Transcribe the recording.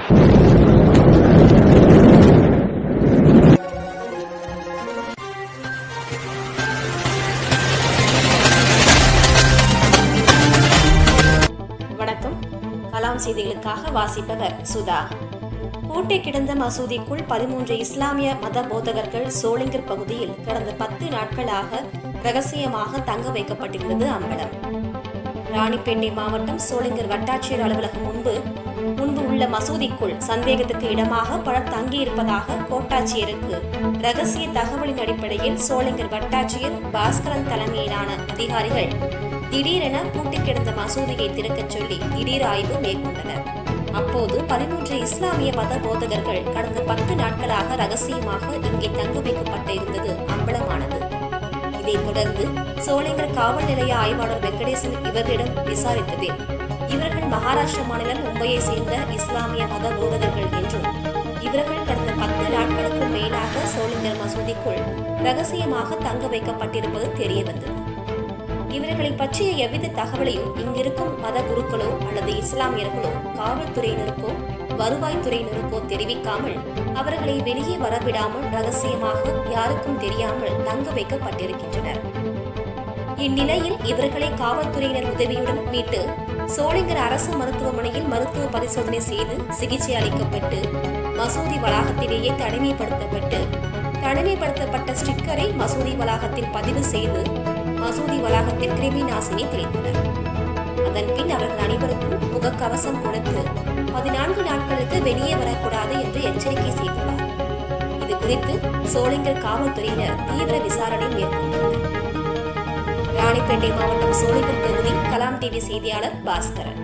வணக்கம் கலாம் செய்திகளுக்காக வாசிப்பவர் சுதா பூட்டை கிடந்த மசூதிக்குள் பதிமூன்று இஸ்லாமிய மத போதகர்கள் சோளிங்கர் பகுதியில் கடந்த பத்து நாட்களாக ரகசியமாக தங்க வைக்கப்பட்டிருந்தது அம்பலம் ராணிப்பேட்டை மாவட்டம் சோளிங்கர் வட்டாட்சியர் அலுவலகம் முன்பு முன்பு உள்ள மசூதிக்குள் சந்தேகத்துக்கு இடமாக பலர் தங்கியிருப்பதாக கோட்டாட்சியருக்கு ரகசிய தகவலின் அடிப்படையில் சோளிங்கர் வட்டாட்சியர் பாஸ்கரன் தலைமையிலான அதிகாரிகள் திடீரென பூட்டி கிடந்த மசூதியை திறக்கச் சொல்லி திடீர் ஆய்வு மேற்கொண்டனர் அப்போது பதிமூன்று இஸ்லாமிய மத போதகர்கள் கடந்த பத்து நாட்களாக ரகசியமாக இங்கே தங்க வைக்கப்பட்டு இருந்தது அம்பலமானது இதைத் தொடர்ந்து சோளிங்கர் காவல் நிலைய ஆய்வாளர் வெங்கடேசன் இவர்களிடம் விசாரித்ததில் இவர்கள் மகாராஷ்டிர மாநிலம் மும்பையை சேர்ந்த இஸ்லாமிய மத போதகர்கள் என்றும் இவர்கள் கடந்த பத்து நாட்களுக்கும் மேலாக சோளிங்கர் மசூதிக்குள் ரகசியமாக தங்க வைக்கப்பட்டிருப்பது தெரிய வந்தது இவர்களை பற்றிய எவ்வித தகவலையும் இங்கிருக்கும் மத குருக்களோ அல்லது இஸ்லாமியர்களோ காவல்துறையினருக்கோ வருவாய்த்துறையினருக்கோ தெரிவிக்காமல் அவர்களை வெளியே வரவிடாமல் ரகசியமாக யாருக்கும் தெரியாமல் தங்க வைக்கப்பட்டிருக்கின்றனர் இந்நிலையில் இவர்களை காவல்துறையினர் உதவியுடன் மீட்டு சோளிங்கர் அரசு மருத்துவமனையில் மருத்துவ பரிசோதனை செய்து சிகிச்சை அளிக்கப்பட்டு மசூதி வளாகத்திலேயே தனிமைப்படுத்தப்பட்டு தனிமைப்படுத்தப்பட்ட ஸ்டிக்கரை மசூதி வளாகத்தில் பதிவு செய்து மசூதி வளாகத்தில் கிருமி நாசினி தெளித்தனர் அதன் பின் அவர்கள் அனைவருக்கும் முகக்கவசம் கொடுத்து பதினான்கு நாட்களுக்கு வெளியே வரக்கூடாது என்று எச்சரிக்கை செய்துள்ளார் இது குறித்து சோளிங்கர் காவல்துறையினர் தீவிர விசாரணை மேற்கொண்டுள்ளனர் ராணிப்பேட்டை மாவட்டம் சோளிங்கர் தொகுதி கலாம் டிவி செய்தியாளர் பாஸ்கரன்